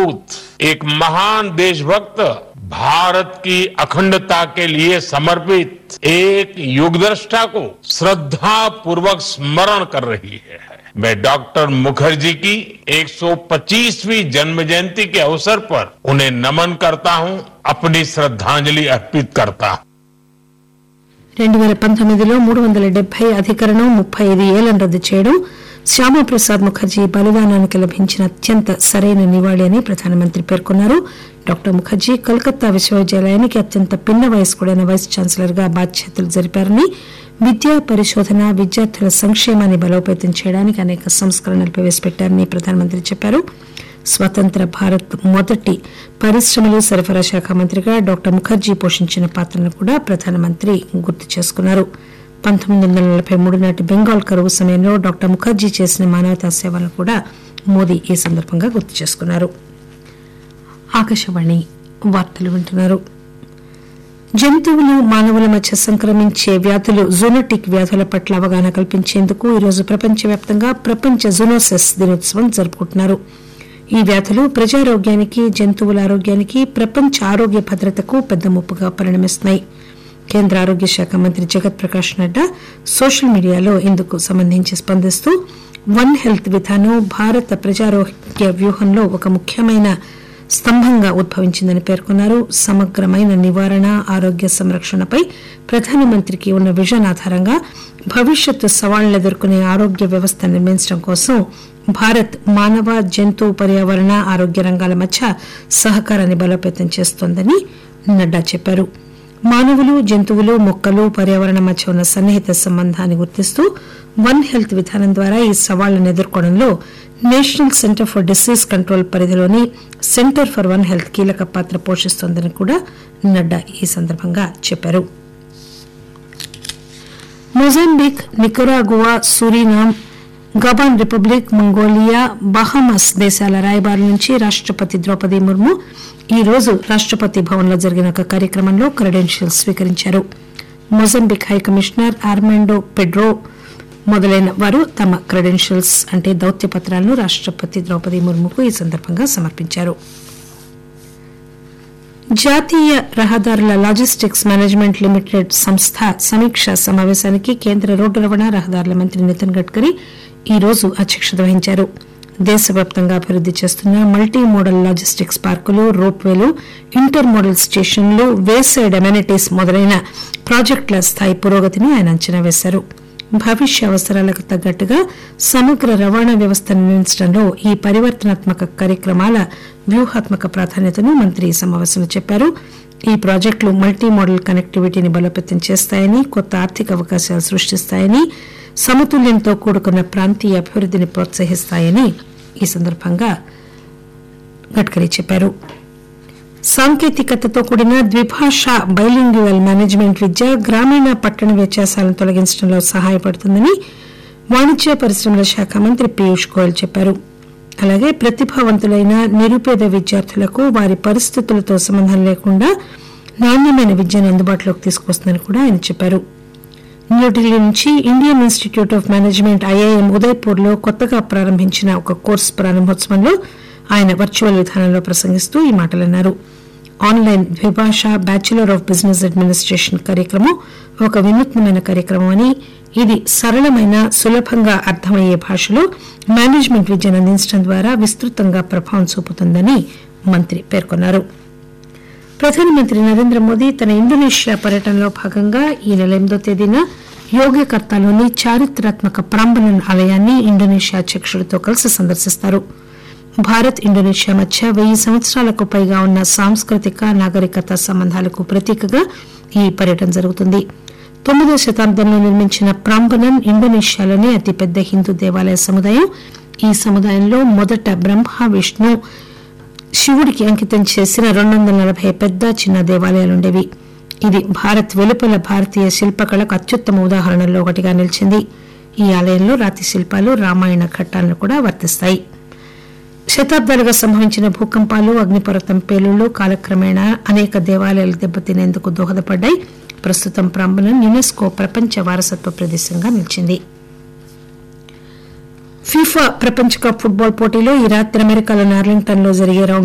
राजपूत एक महान देशभक्त भारत की अखंडता के लिए समर्पित एक युगदृष्टा को श्रद्धा पूर्वक स्मरण कर रही है मैं डॉक्टर मुखर्जी की 125वीं जन्म जयंती के अवसर पर उन्हें नमन करता हूं अपनी श्रद्धांजलि अर्पित करता हूं రెండు వేల పంతొమ్మిదిలో మూడు వందల డెబ్బై అధికరణం ముప్పై ఐదు ఏళ్లను రద్దు చేయడం శ్యామాప్రసాద్ ముఖర్జీ బలిదానానికి లభించిన అత్యంత సరైన నివాళి అని ప్రధానమంత్రి పేర్కొన్నారు డాక్టర్ ముఖర్జీ కలకత్తా విశ్వవిద్యాలయానికి అత్యంత పిన్న వయస్కుడైన వైస్ ఛాన్సలర్ గా బాధ్యతలు జరిపారని విద్య పరిశోధన విద్యార్థుల సంక్షేమాన్ని బలోపేతం చేయడానికి అనేక సంస్కరణలు ప్రవేశపెట్టారని ప్రధానమంత్రి చెప్పారు స్వతంత్ర భారత్ మొదటి పరిశ్రమలు సరఫరా శాఖ మంత్రిగా డాక్టర్ ముఖర్జీ పోషించిన పాత్రను కూడా ప్రధానమంత్రి గుర్తు చేసుకున్నారు పంతొమ్మిది వందల నలభై మూడు నాటి బెంగాల్ కరువు సమయంలో డాక్టర్ ముఖర్జీ చేసిన మానవతా సేవలను కూడా మోదీ ఈ సందర్భంగా గుర్తు చేసుకున్నారు ఆకాశవాణి వార్తలు వింటున్నారు జంతువులు మానవుల మధ్య సంక్రమించే వ్యాధులు జూనోటిక్ వ్యాధుల పట్ల అవగాహన కల్పించేందుకు ఈరోజు ప్రపంచవ్యాప్తంగా ప్రపంచ జూనోసిస్ దినోత్సవం జరుపుకుంటున్నారు ఈ వ్యాధులు ప్రజారోగ్యానికి జంతువుల ఆరోగ్యానికి ప్రపంచ ఆరోగ్య భద్రతకు పెద్ద ముప్పుగా పరిణమిస్తున్నాయి కేంద్ర ఆరోగ్య శాఖ మంత్రి జగత్ ప్రకాష్ నడ్డా సోషల్ మీడియాలో ఇందుకు సంబంధించి స్పందిస్తూ వన్ హెల్త్ విధానం భారత ప్రజారోగ్య వ్యూహంలో ఒక ముఖ్యమైన స్తంభంగా ఉద్భవించిందని పేర్కొన్నారు సమగ్రమైన నివారణ ఆరోగ్య సంరక్షణపై ప్రధానమంత్రికి ఉన్న విజన్ ఆధారంగా భవిష్యత్తు సవాళ్లను ఎదుర్కొనే ఆరోగ్య వ్యవస్థ నిర్మించడం కోసం భారత్ మానవ జంతు పర్యావరణ ఆరోగ్య రంగాల మధ్య సహకారాన్ని బలోపేతం చేస్తోందని నడ్డా చెప్పారు మానవులు జంతువులు మొక్కలు పర్యావరణం మధ్య ఉన్న సన్నిహిత సంబంధాన్ని గుర్తిస్తూ వన్ హెల్త్ విధానం ద్వారా ఈ సవాళ్లను ఎదుర్కోవడంలో national centre for disease control పరిధిలోని సెంటర్ ఫర్ వన్ హెల్త్ కీలక పాత్ర పోషిస్తోందని కూడా నడ్డా ఈ సందర్భంగా చెప్పారు Mozambique Nicaragua Suriname Gabon republic Mongolia Bahamas దేశాల రాయబారుల నుంచి రాష్టపతి ద్రౌపది ముర్ము ఈ రోజు రాష్టపతి భవన్లో జరిగిన ఒక కార్యక్రమంలో క్రెడెన్షియల్స్ స్వీకరించారు Mozambique high commissioner Armando Pedro మొదలైన వారు తమ క్రెడెన్షియల్స్ అంటే దౌత్య పత్రాలను రాష్టపతి ద్రౌపది ముర్ముకు ఈ సందర్భంగా సమర్పించారు జాతీయ రహదారుల లాజిస్టిక్స్ మేనేజ్మెంట్ లిమిటెడ్ సంస్థ సమీక్ష సమావేశానికి కేంద్ర రోడ్డు రవాణా రహదారుల మంత్రి నితిన్ గడ్కరీ ఈ రోజు అధ్యక్షత వహించారు దేశవ్యాప్తంగా అభివృద్ది చేస్తున్న మల్టీ మోడల్ లాజిస్టిక్స్ పార్కులు రోప్వేలు ఇంటర్ మోడల్ స్టేషన్లు వేసైడ్ అమెనిటీస్ మొదలైన ప్రాజెక్టుల స్థాయి పురోగతిని ఆయన అంచనా వేశారు భవిష్య అవసరాలకు తగ్గట్టుగా సమగ్ర రవాణా వ్యవస్థ నిర్మించడంలో ఈ పరివర్తనాత్మక కార్యక్రమాల వ్యూహాత్మక ప్రాధాన్యతను మంత్రి ఈ సమావేశంలో చెప్పారు ఈ ప్రాజెక్టులు మల్టీ మోడల్ కనెక్టివిటీని బలోపేతం చేస్తాయని కొత్త ఆర్థిక అవకాశాలు సృష్టిస్తాయని సమతుల్యంతో కూడుకున్న ప్రాంతీయ అభివృద్దిని ప్రోత్సహిస్తాయని ఈ సందర్భంగా గడ్కరీ చెప్పారు సాంకేతికతతో కూడిన ద్విభాష బైలింగ్యువల్ మేనేజ్మెంట్ విద్య గ్రామీణ పట్టణ వ్యత్యాసాలను తొలగించడంలో సహాయపడుతుందని వాణిజ్య పరిశ్రమల శాఖ మంత్రి పీయూష్ గోయల్ చెప్పారు అలాగే ప్రతిభావంతులైన నిరుపేద విద్యార్థులకు వారి పరిస్థితులతో సంబంధం లేకుండా నాణ్యమైన విద్యను అందుబాటులోకి తీసుకొస్తుందని కూడా ఆయన చెప్పారు న్యూఢిల్లీ నుంచి Indian Institute of Management IIM Udaipur లో కొత్తగా ప్రారంభించిన ఒక కోర్సు ప్రారంభోత్సవంలో ఆయన వర్చువల్ విధానంలో ప్రసంగిస్తూ ఈ మాటలన్నారు ఆన్లైన్ ద్విభాష బ్యాచులర్ ఆఫ్ బిజినెస్ అడ్మినిస్ట్రేషన్ కార్యక్రమం ఒక వినూత్నమైన కార్యక్రమం అని ఇది సరళమైన సులభంగా అర్థమయ్యే భాషలో మేనేజ్మెంట్ విద్యను అందించడం ద్వారా విస్తృతంగా ప్రభావం చూపుతుందని మంత్రి పేర్కొన్నారు ప్రధానమంత్రి నరేంద్ర మోదీ తన ఇండోనేషియా పర్యటనలో భాగంగా ఈ నెల ఎనిమిదో తేదీన యోగ్యకర్తాలోని చారిత్రాత్మక ప్రాంబణన్ ఆలయాన్ని ఇండోనేషియా అధ్యక్షుడితో కలిసి సందర్శిస్తారు భారత్ ఇండోనేషియా మధ్య వెయ్యి సంవత్సరాలకు పైగా ఉన్న సాంస్కృతిక నాగరికత సంబంధాలకు ప్రతీకగా ఈ పర్యటన జరుగుతుంది తొమ్మిదో శతాబ్దంలో నిర్మించిన ప్రాంబణన్ ఇండోనేషియాలోనే అతిపెద్ద హిందూ దేవాలయ సముదాయం ఈ సముదాయంలో మొదట బ్రహ్మ విష్ణు శివుడికి అంకితం చేసిన రెండు వందల నలభై పెద్ద చిన్న దేవాలయాలుండేవి ఇది భారత్ వెలుపల భారతీయ శిల్పకళకు అత్యుత్తమ ఉదాహరణల్లో ఒకటిగా నిలిచింది ఈ ఆలయంలో రాతి శిల్పాలు రామాయణ ఘట్టాలను కూడా వర్తిస్తాయి శతాబ్దాలుగా సంభవించిన భూకంపాలు అగ్నిపర్వతం పేలుళ్లు కాలక్రమేణా అనేక దేవాలయాలు దెబ్బతినేందుకు దోహదపడ్డాయి ప్రస్తుతం ప్రాంబణం యునెస్కో ప్రపంచ వారసత్వ ప్రదేశంగా నిలిచింది ఫీఫా ప్రపంచ కప్ ఫుట్బాల్ పోటీలో ఈ రాత్రి అమెరికాలోని ఆర్లింగ్టన్ లో జరిగే రౌండ్